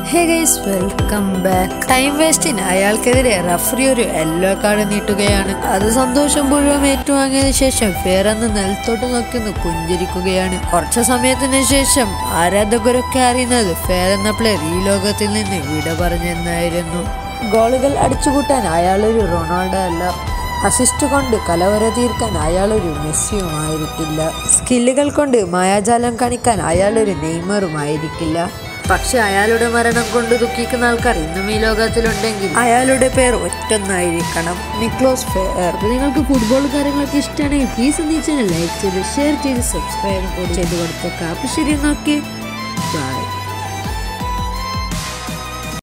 ഹേ guys welcome back time വേസ്റ്റിന് അയാൾക്കെതിരെ referee ഒരു യെല്ലോ കാർഡ് നീട്ടുകയാണ് അത് സന്തോഷം മുഴുവൻ ഏറ്റുവാങ്ങിയതിനു ശേഷം ഫേറന്ന് നിലത്തോട്ട് നോക്കുന്നു പുഞ്ചിരിക്കുകയാണ് കുറച്ചു സമയത്തിന് ശേഷം ആരാധകരൊക്കെ അറിയുന്നത് ഫേർ എന്ന പ്ലെയർ ഈ ലോകത്തിൽ നിന്ന് വിട പറഞ്ഞെന്നായിരുന്നു ഗോളുകൾ അടിച്ചുകൂട്ടാൻ അയാളൊരു റൊണാൾഡോ അല്ല അസിസ്റ്റ് കൊണ്ട് കലവര തീർക്കാൻ അയാളൊരു മെസ്സിയുമായിരിക്കില്ല സ്കില്ലുകൾ കൊണ്ട് മായാജാലം കാണിക്കാൻ അയാളൊരു നെയ്മറുമായിരിക്കില്ല പക്ഷെ അയാളുടെ മരണം കൊണ്ട് ദുഃഖിക്കുന്ന ആൾക്കാർ ഇന്നും ഈ ലോകത്തിലുണ്ടെങ്കിൽ അയാളുടെ പേർ ഒറ്റൊന്നായിരിക്കണം നിക്ലോസ് ഫെയർ നിങ്ങൾക്ക് ഫുട്ബോൾ കാര്യങ്ങളൊക്കെ ഇഷ്ടമാണെങ്കിൽ പ്ലീസ് എന്ത് ചാനൽ ലൈക്ക് ചെയ്ത് ഷെയർ ചെയ്ത് സബ്സ്ക്രൈബ് കൂടി ചെയ്ത് കൊടുത്തേക്കാം അപ്പൊ ശരി നോക്കി ബൈ